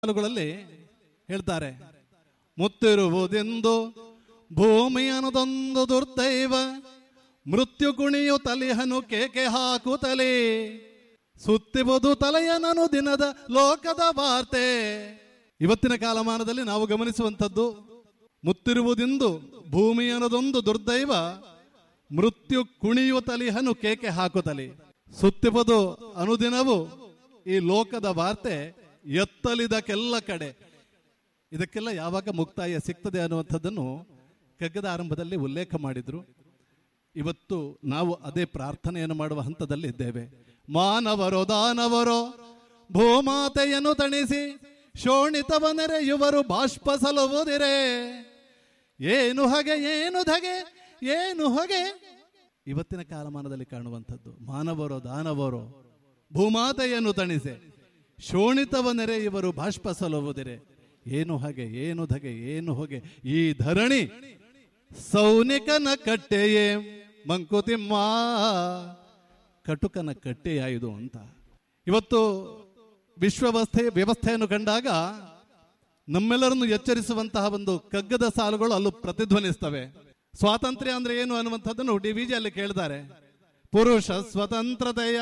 ಸಾಲುಗಳಲ್ಲಿ ಹೇಳ್ತಾರೆ ಮುತ್ತಿರುವುದೆಂದು ಭೂಮಿ ಅನ್ನೋದೊಂದು ದುರ್ದೈವ ಮೃತ್ಯು ಕುಣಿಯು ತಲಿಹನು ಕೇಕೆ ಹಾಕುತ್ತಲೇ ಸುತ್ತಿಬುದು ತಲೆಯನನು ದಿನದ ಲೋಕದ ವಾರ್ತೆ ಇವತ್ತಿನ ಕಾಲಮಾನದಲ್ಲಿ ನಾವು ಗಮನಿಸುವಂಥದ್ದು ಮುತ್ತಿರುವುದೆಂದು ಭೂಮಿ ಅನ್ನೋದೊಂದು ದುರ್ದೈವ ಮೃತ್ಯು ಕುಣಿಯುವ ತಲಿಹನು ಕೇಕೆ ಹಾಕುತ್ತಲಿ ಸುತ್ತಿಬುದು ಅನುದಿನವು ಈ ಲೋಕದ ವಾರ್ತೆ ಎತ್ತಲಿದಕ್ಕೆಲ್ಲ ಕಡೆ ಇದಕ್ಕೆಲ್ಲ ಯಾವಾಗ ಮುಕ್ತಾಯ ಸಿಗ್ತದೆ ಅನ್ನುವಂಥದ್ದನ್ನು ಕಗ್ಗದ ಆರಂಭದಲ್ಲಿ ಉಲ್ಲೇಖ ಮಾಡಿದ್ರು ಇವತ್ತು ನಾವು ಅದೇ ಪ್ರಾರ್ಥನೆಯನ್ನು ಮಾಡುವ ಹಂತದಲ್ಲಿ ಇದ್ದೇವೆ ಮಾನವರೋ ದಾನವರೋ ಭೂಮಾತೆಯನ್ನು ತಣಿಸಿ ಶೋಣಿತವ ನೆರೆಯುವರು ಬಾಷ್ಪ ಸಲುವುದಿರೆ ಏನು ಹಗೆ ಏನು ಧಗೆ ಏನು ಹೊಗೆ ಇವತ್ತಿನ ಕಾಲಮಾನದಲ್ಲಿ ಕಾಣುವಂಥದ್ದು ಮಾನವರೋ ದಾನವರೋ ಭೂಮಾತೆಯನ್ನು ತಣಿಸೆ ಶೋಣಿತವ ನೆರೆ ಇವರು ಬಾಷ್ಪ ಸಲುವುದಿರೆ ಏನು ಹಾಗೆ ಏನು ಧಗೆ ಏನು ಹೊಗೆ ಈ ಧರಣಿ ಸೌನಿಕನ ಕಟ್ಟೆಯೇ ಮಂಕುತಿಮ್ಮ ಕಟುಕನ ಕಟ್ಟೆಯಾಯಿದು ಅಂತ ಇವತ್ತು ವಿಶ್ವವಸ್ಥೆ ವ್ಯವಸ್ಥೆಯನ್ನು ಕಂಡಾಗ ನಮ್ಮೆಲ್ಲರನ್ನು ಎಚ್ಚರಿಸುವಂತಹ ಒಂದು ಕಗ್ಗದ ಸಾಲುಗಳು ಅಲ್ಲೂ ಪ್ರತಿಧ್ವನಿಸ್ತವೆ ಸ್ವಾತಂತ್ರ್ಯ ಅಂದ್ರೆ ಏನು ಅನ್ನುವಂಥದ್ದನ್ನು ಡಿ ವಿಜಿ ಅಲ್ಲಿ ಕೇಳಿದ್ದಾರೆ ಪುರುಷ ಸ್ವತಂತ್ರತೆಯ